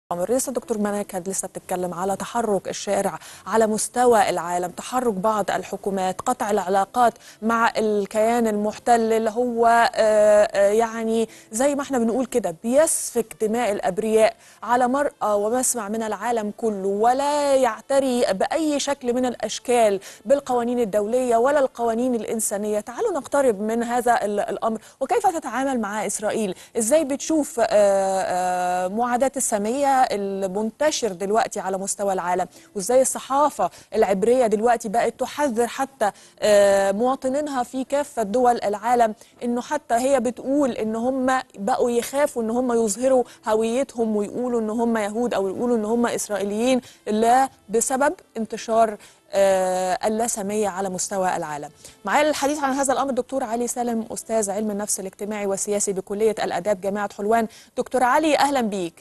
لسه دكتور مناكد لسه بتتكلم على تحرك الشارع على مستوى العالم تحرك بعض الحكومات قطع العلاقات مع الكيان المحتل اللي هو آه، آه، يعني زي ما احنا بنقول كده بيسفك دماء الأبرياء على مرأى ومسمع من العالم كله ولا يعتري بأي شكل من الأشكال بالقوانين الدولية ولا القوانين الإنسانية تعالوا نقترب من هذا ال- الأمر وكيف تتعامل مع إسرائيل إزاي بتشوف آه، آه، معاداة السامية المنتشر دلوقتي على مستوى العالم وإزاي الصحافة العبرية دلوقتي بقت تحذر حتى آه، مواطنينها في كافة دول العالم إنه حتى هي بتقول إن هم بقوا يخافوا إن هم يظهروا هويتهم ويقولوا إن هم يهود أو يقولوا إن هم إسرائيليين لا بسبب انتشار آه، اللاسامية على مستوى العالم معايا للحديث عن هذا الأمر دكتور علي سالم أستاذ علم النفس الاجتماعي والسياسي بكلية الآداب جامعة حلوان دكتور علي أهلا بيك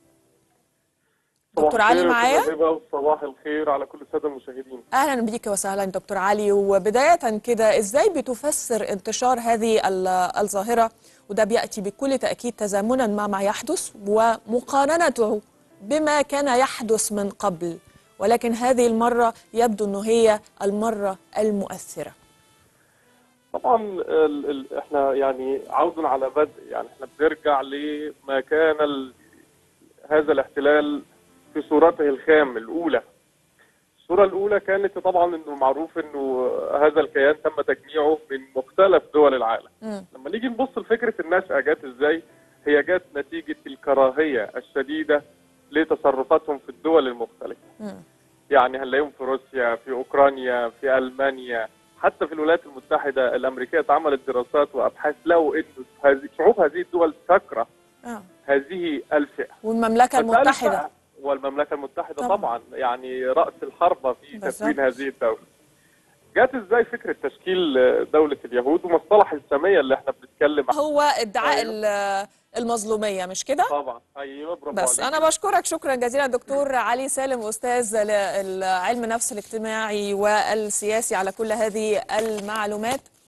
دكتور صباح علي الخير معايا؟ يا أستاذ هبة، وصباح الخير على كل الساده المشاهدين اهلا بيك وسهلا دكتور علي وبدايه كده ازاي بتفسر انتشار هذه ال- الظاهره وده بياتي بكل تاكيد تزامنا مع ما يحدث ومقارنته بما كان يحدث من قبل ولكن هذه المره يبدو انه هي المره المؤثره طبعا ال ال احنا يعني عودا على بدء يعني احنا بنرجع لما كان ال هذا الاحتلال في صورته الخام الاولى الصوره الاولى كانت طبعا انه معروف انه هذا الكيان تم تجميعه من مختلف دول العالم مم. لما نيجي نبص لفكره النشأة جت ازاي هي جت نتيجه الكراهيه الشديده لتصرفاتهم في الدول المختلفه مم. يعني هنلاقيهم في روسيا في اوكرانيا في المانيا حتى في الولايات المتحده الامريكيه اتعملت دراسات وابحاث لقوا انه هذه شعوب هذه الدول تكره آه. هذه الفئه والمملكه فسألت المتحده بقى- والمملكه المتحده طبعا. طبعا, يعني راس الحربه في بالظبط. تكوين هذه الدوله جت ازاي فكره تشكيل دوله اليهود ومصطلح الساميه اللي احنا بنتكلم عنه هو ادعاء أيوة. ال- المظلوميه مش كده طبعا ايوه برافو بس عليك. انا بشكرك شكرا جزيلا دكتور علي سالم استاذ علم النفس الاجتماعي والسياسي على كل هذه المعلومات